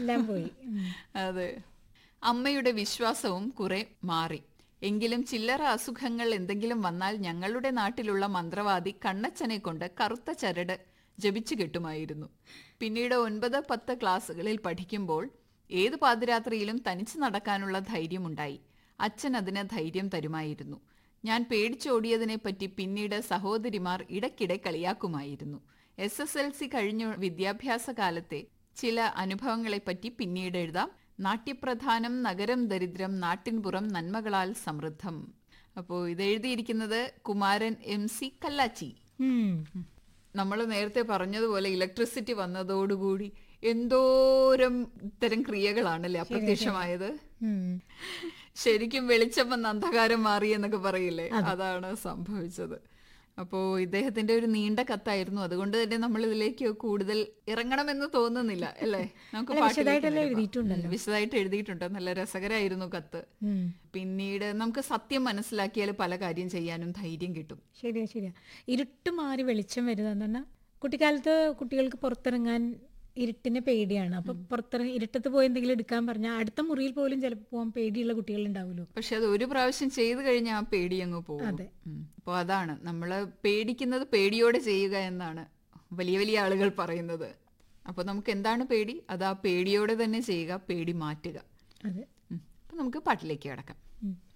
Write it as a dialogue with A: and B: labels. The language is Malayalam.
A: എല്ലാം പോയി ഉം.
B: അതെ അമ്മയുടെ വിശ്വാസവും കുറെ മാറി എങ്കിലും ചില്ലറ അസുഖങ്ങൾ എന്തെങ്കിലും വന്നാൽ ഞങ്ങളുടെ നാട്ടിലുള്ള മന്ത്രവാദി കണ്ണച്ചനെ കൊണ്ട് കറുത്ത ചരട് ജപിച്ചു കെട്ടുമായിരുന്നു പിന്നീട് ഒൻപത് പത്ത് ക്ലാസ്സുകളിൽ പഠിക്കുമ്പോൾ ഏത് പാതിരാത്രിയിലും തനിച്ചു നടക്കാനുള്ള ധൈര്യമുണ്ടായി അച്ഛൻ അതിന് ധൈര്യം തരുമായിരുന്നു ഞാൻ പേടിച്ചോടിയതിനെപ്പറ്റി പിന്നീട് സഹോദരിമാർ ഇടയ്ക്കിടെ കളിയാക്കുമായിരുന്നു എസ് എസ് എൽ സി കഴിഞ്ഞ വിദ്യാഭ്യാസ കാലത്തെ ചില അനുഭവങ്ങളെപ്പറ്റി പിന്നീട് എഴുതാം നാട്യപ്രധാനം നഗരം ദരിദ്രം നാട്ടിൻപുറം നന്മകളാൽ സമൃദ്ധം അപ്പോൾ ഇത് എഴുതിയിരിക്കുന്നത് കുമാരൻ എം സി കല്ലാച്ചി
A: ഉം.
B: നമ്മൾ നേരത്തെ പറഞ്ഞതുപോലെ ഇലക്ട്രിസിറ്റി വന്നതോടുകൂടി എന്തോരം ഇത്തരം ക്രിയകളാണല്ലേ അപ്രത്യക്ഷമായത്
A: ഉം.
B: ശരിക്കും വെളിച്ചം വന്ന് അന്ധകാരം മാറി എന്നൊക്കെ പറയില്ലേ അതാണ് സംഭവിച്ചത് അപ്പോ ഇദ്ദേഹത്തിന്റെ ഒരു നീണ്ട കത്തായിരുന്നു അതുകൊണ്ട് തന്നെ നമ്മൾ ഇതിലേക്ക് കൂടുതൽ ഇറങ്ങണമെന്ന് തോന്നുന്നില്ല അല്ലേ നമുക്ക്
A: അല്ല,
B: പാട്ടിലേക്ക്
A: വിശദമായിട്ടല്ലേ
B: വരാം.
A: എഴുതിയിട്ടുണ്ടല്ലോ.
B: ഉം, വിശദമായിട്ട് എഴുതിയിട്ടുണ്ട് നല്ല രസകരമായിരുന്നു കത്ത്
A: ഉം.
B: പിന്നീട് നമുക്ക് സത്യം മനസ്സിലാക്കിയാൽ പല കാര്യം ചെയ്യാനും ധൈര്യം കിട്ടും
A: ശരിയാ ശരിയാ ഇരുട്ട് മാറി വെളിച്ചം വരുന്നതെന്ന് പറഞ്ഞാൽ കുട്ടിക്കാലത്ത് കുട്ടികൾക്ക് പുറത്തിറങ്ങാൻ ഇരുട്ടിനെ പേടിയാണ് അപ്പൊ പുറത്തിറങ്ങി ഇരുട്ടത്ത് പോയി എന്തെങ്കിലും എടുക്കാൻ പറഞ്ഞാൽ അടുത്ത മുറിയിൽ പോലും ചിലപ്പോൾ പോകാൻ പേടിയുള്ള കുട്ടികൾ ഉണ്ടാവുമല്ലോ
B: പക്ഷെ അത് ഒരു പ്രാവശ്യം ചെയ്തു കഴിഞ്ഞാൽ ആ പേടി അങ്ങ് പോകും
A: അതെ.
B: അപ്പോൾ അതാണ് നമ്മൾ പേടിക്കുന്നത് പേടിയോടെ ചെയ്യുക എന്നാണ് വലിയ വലിയ ആളുകൾ പറയുന്നത് അപ്പോൾ നമുക്ക് എന്താണ് പേടി അത് ആ പേടിയോടെ തന്നെ ചെയ്യുക പേടി മാറ്റുക
A: അതെ
B: ഉം. അപ്പോൾ നമുക്ക് പാട്ടിലേക്ക് കിടക്കാം
A: ഉം.